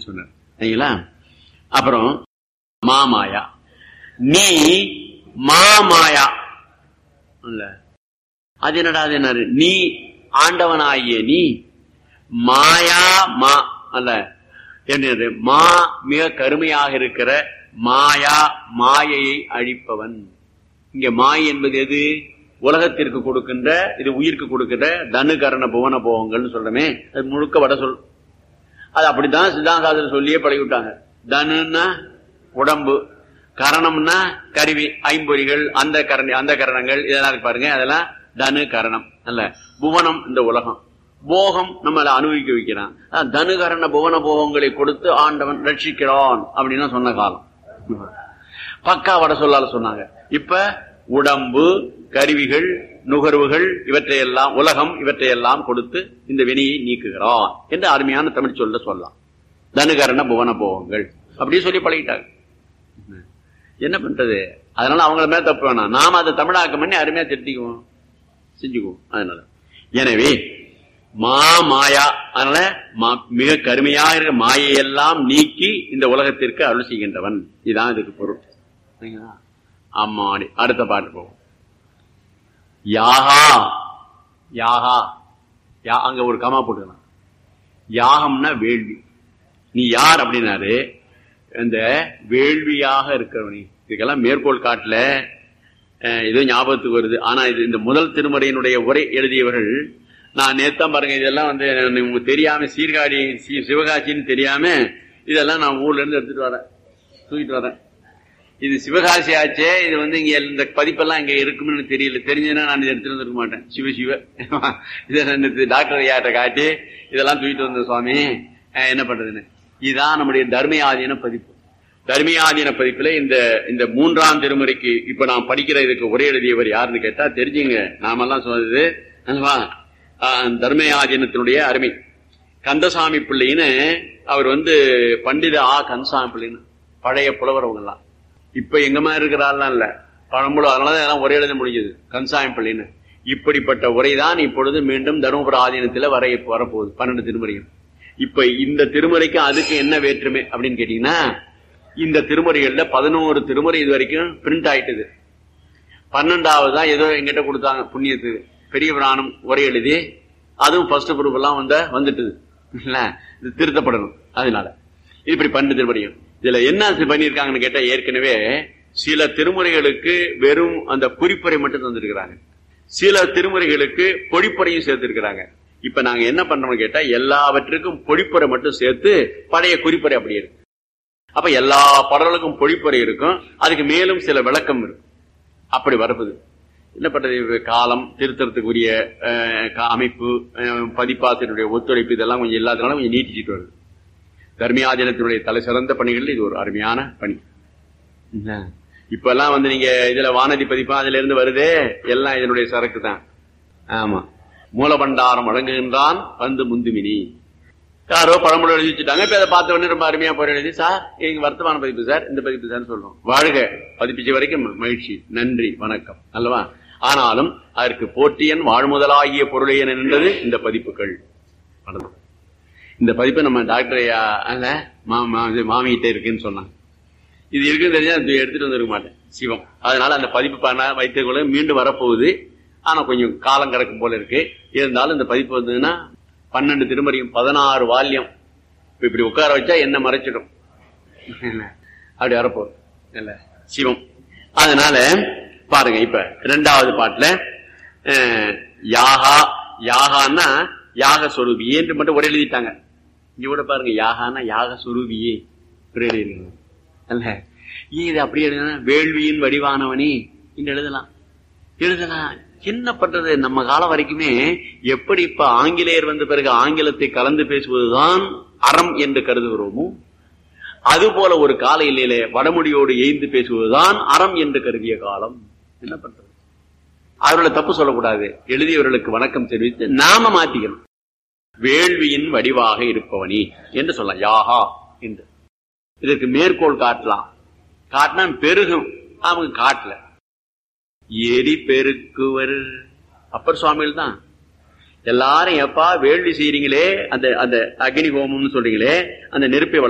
சொன்னார் சரிங்களா அப்புறம் மாமாயா நீ மாமாயா இல்ல அது என்னடா அது என்ன நீ ஆண்டவனாகிய நீ மாயா மா அல்ல என்னது மா மிக கருமையாக இருக்கிற மாயா மாயையை அழிப்பவன் இங்க மாய் என்பது எது உலகத்திற்கு கொடுக்கின்ற இது உயிருக்கு கொடுக்கின்ற தனு கரண புவன போகங்கள்னு சொல்றமே அது முழுக்க வட சொல் அது அப்படித்தான் சித்தாந்தாசர் சொல்லியே பழகி விட்டாங்க தனுன்னா உடம்பு கரணம்னா கருவி ஐம்பொறிகள் அந்த கரணி அந்த கரணங்கள் இதெல்லாம் இருக்கு பாருங்க அதெல்லாம் தனு கரணம் அல்ல புவனம் இந்த உலகம் போகம் நம்மளை அனுபவிக்க வைக்கிறான் அதான் தனு கரண புவன போகங்களை கொடுத்து ஆண்டவன் ரட்சிக்கிறான் அப்படின்னு சொன்ன காலம் பக்கா வட சொல்லால சொன்னாங்க இப்ப உடம்பு கருவிகள் நுகர்வுகள் இவற்றையெல்லாம் உலகம் இவற்றையெல்லாம் கொடுத்து இந்த வினையை நீக்குகிறான் என்று அருமையான தமிழ் சொல்ல சொல்லலாம் தனுகரண புவன போகங்கள் அப்படியே சொல்லி பழகிட்டாங்க என்ன பண்றது அதனால அவங்கள மேல தப்பு வேணாம் நாம அதை தமிழாக்கம் பண்ணி அருமையா திருத்திக்குவோம் செஞ்சுக்குவோம் அதனால எனவே மா மாயா அதனால மா- மிக கருமையாக இருக்க மாயையெல்லாம் நீக்கி இந்த உலகத்திற்கு அருள் செய்கின்றவன் இதுதான் இதுக்கு பொருள் சரிங்களா? அம்மாடி அடுத்த பாட்டு போவோம் யாகா யாகா யா அங்க ஒரு கமா போட்டுக்கலாம் யாகம்னா வேள்வி நீ யார் அப்படின்னாரு இந்த வேள்வியாக இருக்கிறவனி இதுக்கெல்லாம் மேற்கோள் காட்டல அஹ், ஏதோ ஞாபகத்துக்கு வருது ஆனா இது இந்த முதல் திருமுறையினுடைய உரை எழுதியவர்கள் நான் நேத்தான் பாருங்க இதெல்லாம் வந்து எனக்கு உங்களுக்கு தெரியாம சீர்காழி சி- சிவகாசின்னு தெரியாம இதெல்லாம் நான் ஊர்ல இருந்து எடுத்துட்டு வரேன் தூக்கிட்டு வரேன் இது சிவகாசி ஆச்சே இது வந்து இங்க இந்த பதிப்பெல்லாம் இங்க இருக்கும்னு எனக்கு தெரியல தெரிஞ்சதுன்னா நான் இதை எடுத்துட்டு வந்திருக்க மாட்டேன் சிவ சிவ இதை நான் நேத்து டாக்டர் ஐயாட்ட காட்டி இதெல்லாம் தூக்கிட்டு வந்த சுவாமி அஹ் என்ன பண்றதுன்னு இதுதான் நம்முடைய தர்மயாதீன பதிப்பு தர்மயாதீன பதிப்புல இந்த இந்த மூன்றாம் திருமுறைக்கு இப்ப நான் படிக்கிற இதுக்கு ஒரே எழுதியவர் யாருன்னு கேட்டா தெரிஞ்சுங்க நாமெல்லாம் சொன்னது அல்லவா? ஆஹ் தர்மயாதீனத்தினுடைய அருமை கந்தசாமி பிள்ளைன்னு அவர் வந்து பண்டித ஆ கந்தசாமி பிள்ளைன்னு பழைய புலவர் அவங்கெல்லாம் இப்ப எங்க மாதிரி இருக்கிறாள்லாம் இல்ல பழம்புல அதனாலதான் எல்லாம் ஒரே எழுத முடிஞ்சது கந்தசாமி பிள்ளைன்னு இப்படிப்பட்ட உரைதான் இப்பொழுது மீண்டும் தருமபுர ஆதீனத்துல வர வரப்போகுது பன்னெண்டு திருமுறையும் இப்ப இந்த திருமுறைக்கு அதுக்கு என்ன வேற்றுமை அப்படின்னு கேட்டீங்கன்னா இந்த திருமுறைகள்ல பதினோரு திருமுறை இது வரைக்கும் பிரிண்ட் ஆயிட்டுது பன்னெண்டாவது தான் ஏதோ எங்கிட்ட கொடுத்தாங்க புண்ணியத்துக்கு பெரிய புராணம் உரை எழுதி அதுவும் ஃபர்ஸ்ட் குரூப் எல்லாம் வந்த வந்துட்டுது இல்ல இது திருத்தப்படணும் அதனால இப்படி பன்னெண்டு திருமுறையும் இதுல என்ன பண்ணியிருக்காங்கன்னு கேட்டா ஏற்கனவே சில திருமுறைகளுக்கு வெறும் அந்த குறிப்புரை மட்டும் தந்திருக்கிறாங்க சில திருமுறைகளுக்கு பொழிப்புரையும் சேர்த்திருக்கிறாங்க இப்ப நாங்க என்ன பண்றோம்னு கேட்டா எல்லாவற்றுக்கும் பொழிப்புரை மட்டும் சேர்த்து பழைய குறிப்புரை அப்படியே இருக்கு அப்ப எல்லா பாடல்களுக்கும் பொழிப்புரை இருக்கும் அதுக்கு மேலும் சில விளக்கம் இருக்கும் அப்படி வரப்புது என்ன பண்றது இது காலம் திருத்தறதுக்குரிய அஹ், கா- அமைப்பு அஹ், பதிப்பாசிரியருடைய ஒத்துழைப்பு இதெல்லாம் கொஞ்சம் இல்லாதனால கொஞ்சம் நீட்டிச்சிட்டு வருது தர்மியாதீனத்தினுடைய தலை சிறந்த பணிகள் இது ஒரு அருமையான பணி என்ன? இப்ப எல்லாம் வந்து நீங்க இதுல வானதி பதிப்பா அதுல இருந்து வருதே எல்லாம் இதனுடைய சரக்கு தான் ஆமா மூலபண்டாரம் வழங்குகின்றான் வந்து முந்துமினி யாரோ பழமொழி எழுதி வச்சுட்டாங்க இப்ப அதை பார்த்த உடனே ரொம்ப அருமையா போய் எழுதி சார் எங்க வர்த்தமான பதிப்பு சார் இந்த பதிப்பு சார் சொல்றோம் வாழ்க பதிப்பிச்ச வரைக்கும் மகிழ்ச்சி நன்றி வணக்கம் அல்லவா ஆனாலும் அதற்கு போற்றியன் வாழ்முதலாகிய பொருளையன் என்றது இந்த பதிப்புகள் அவ்வளவுதான். இந்த பதிப்பு நம்ம டாக்டர் ஐயா அல்ல, மா- மா- இது மாமிகிட்ட இருக்குன்னு சொன்னாங்க இது இருக்குன்னு தெரிஞ்சா அது எடுத்துட்டு வந்திருக்க மாட்டேன் சிவம் அதனால அந்த பதிப்பு பண்ண வைத்துக்கொள்ள மீண்டும் வரப்போகுது ஆனா கொஞ்சம் காலம் கிடக்கும் போல இருக்கு இருந்தாலும் இந்த பதிப்பு வந்ததுன்னா பன்னெண்டு திருமறையும் பதினாறு வால்யம் இப்ப இப்படி உட்கார வச்சா என்ன மறைச்சிடும் இல்ல, அப்படி வரப்போகுது இல்ல சிவம் அதனால பாருங்க இப்ப ரெண்டாவது பாட்டுல அஹ், யாகா யாகான்னா யாக சொரூபியே என்று மட்டும் ஒரே எழுதிட்டாங்க இங்க கூட பாருங்க யாகான்னா யாக சொரூபியே இப்படி எழுதிருக்காங்க அல்ல ஏன் இது அப்படியே எழுதுனா வேள்வியின் வடிவானவனே என்று எழுதலாம் எழுதலாம் என்ன பண்றது நம்ம காலம் வரைக்குமே எப்படி இப்ப ஆங்கிலேயர் வந்த பிறகு ஆங்கிலத்தை கலந்து பேசுவதுதான் அறம் என்று கருதுகிறோமோ அதுபோல ஒரு கால இல்லையிலே வடமொழியோடு எய்ந்து பேசுவதுதான் அறம் என்று கருதிய காலம் என்ன பண்றது அவர்களை தப்பு சொல்லக்கூடாது எழுதியவர்களுக்கு வணக்கம் தெரிவித்து நாம மாத்திக்கணும் வேள்வியின் வடிவாக இருப்பவனி என்று சொல்லலாம் யாஹா என்று இதற்கு மேற்கோள் காட்டலாம் காட்டினா பெருகும் அவங்க காட்டல எரி பெருக்குவர் அப்பர் சுவாமிகள் தான் எல்லாரும் எப்பா வேள்வி செய்யறீங்களே அந்த அந்த அக்னி ஹோமம்னு சொல்றீங்களே அந்த நெருப்பை